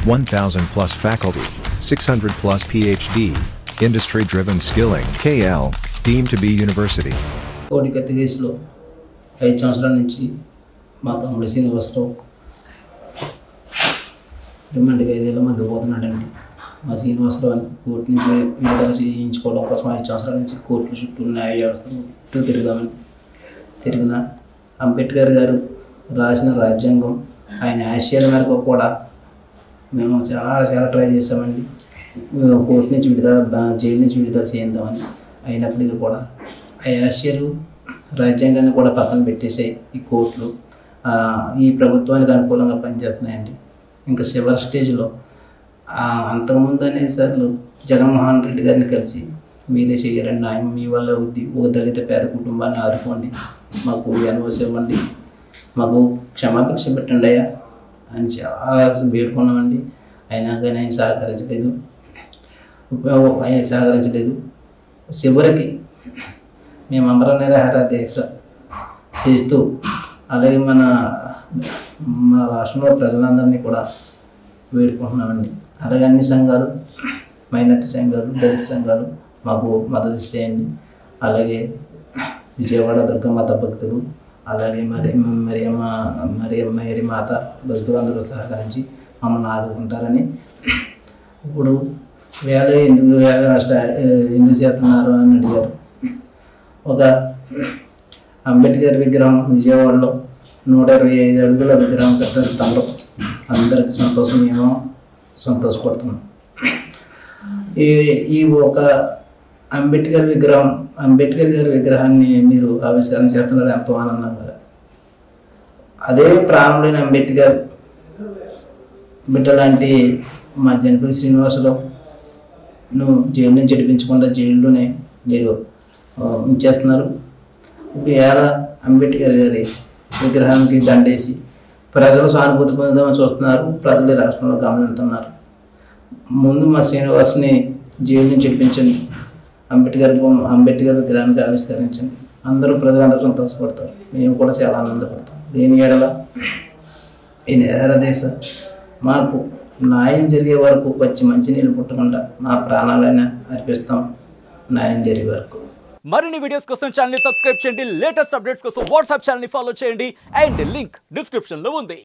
1000 plus faculty, 600 plus PhD, industry driven skilling. KL, deemed to be university. కోటి కత్తి కేసులో ఐదు సంవత్సరాల నుంచి మా తమ్ముడు శ్రీనివాసరావు రిమాండ్కి ఐదేళ్ళు మగ్గిపోతున్నాడండి మా శ్రీనివాసరావు అని కోర్టు నుంచి విడుదల చేయించుకోవడం కోసం ఐదు సంవత్సరాల నుంచి కోర్టుల చుట్టూ న్యాయ వ్యవస్థ చుట్టూ తిరిగామని తిరిగిన అంబేద్కర్ గారు రాసిన రాజ్యాంగం ఆయన ఆశయాల మేరకు కూడా మేము చాలా చాలా ట్రై చేసామండి మేము కోర్టు నుంచి విడుదల బా- జైలు నుంచి విడుదల చేద్దామని అయినప్పటికీ కూడా ఆ ఆశయాలు రాజ్యాంగాన్ని కూడా పక్కన పెట్టేసాయి ఈ కోర్టులు ఆ, ఈ ప్రభుత్వానికి అనుకూలంగా పనిచేస్తున్నాయండి ఇంకా చివరి స్టేజ్లో ఆ, అంతకుముందు అనేసార్లు జగన్మోహన్ రెడ్డి గారిని కలిసి మీరే చేయాలండి న్యాయం మీ వల్ల అవుద్ది ఒక దళిత పేద కుటుంబాన్ని ఆదుకోండి మాకు ఎన్ఓసి ఇవ్వండి మాకు క్షమాభిక్ష పెట్టండి అయ్యా అని చాలా వేడుకున్నామండి అయినా కానీ ఆయన సహకరించలేదు ఉపయోగం ఆయన సహకరించలేదు చివరికి మేము అమర నిరాహార దీక్ష చేస్తూ అలాగే మన మన రాష్ట్రంలో ప్రజలందరినీ కూడా వేడుకుంటున్నామండి అలాగే అన్ని సంఘాలు మైనార్టీ సంఘాలు దళిత సంఘాలు మాకు మద్దతు చేయండి అలాగే విజయవాడ దుర్గమాత భక్తులు అలాగే మరి మరి మా మరి మేరీ మాత భక్తులందరూ సహకరించి మమ్మల్ని ఆదుకుంటారని ఇప్పుడు వేల ఎందుకు వేల స్టా- ఎందుకు చేస్తున్నారు అని అడిగారు ఒక అంబేద్కర్ విగ్రహం విజయవాడలో నూట ఇరవై ఐదు అడుగుల విగ్రహం పెట్టారు తమరు అందరికి సంతోషం మేము సంతోషపడుతున్నాం ఈ ఈ ఒక అంబేద్కర్ విగ్రహం అంబేద్కర్ గారి విగ్రహాన్ని మీరు ఆవిష్కరణ చేస్తున్నారు ఎంతో ఆనందంగా అదే ప్రాణులైన అంబేద్కర్ బిడ్డ లాంటి మా జనపతి శ్రీనివాసరావు నువ్వు జైలు నుంచి చెడిపించకుండా జైల్లోనే మీరు ఆ, ఉంచేస్తున్నారు ఇప్పుడు ఎలా అంబేద్కర్ గారి విగ్రహానికి దండేసి ప్రజలు సానుభూతి పొందుదామని చూస్తున్నారు ప్రజలు ఈ రాష్ట్రంలో గమనిస్తున్నారు ముందు మా శ్రీనివాస్ని జైలు నుంచి చెప్పించండి అంబేద్కర్ బొమ్మ అంబేద్కర్ విగ్రహానికి ఆవిష్కరించండి అందరూ ప్రజలందరూ సంతోషపడతారు మేము కూడా చాలా ఆనందపడతాం దేని ఏడల ఈ నిరార దేశ మాకు న్యాయం జరిగే వరకు వచ్చి మంచినీళ్ళు పుట్టకుండా మా ప్రాణాలైనా అర్పిస్తాం న్యాయం జరిగే వరకు మరిన్ని వీడియోస్ కోసం ఛానల్ సబ్స్క్రైబ్ చేయండి లేటెస్ట్ అప్డేట్స్ కోసం వాట్సాప్ ఛానల్ ఫాలో చేయండి అండ్ లింక్ డిస్క్రిప్షన్ లో ఉంది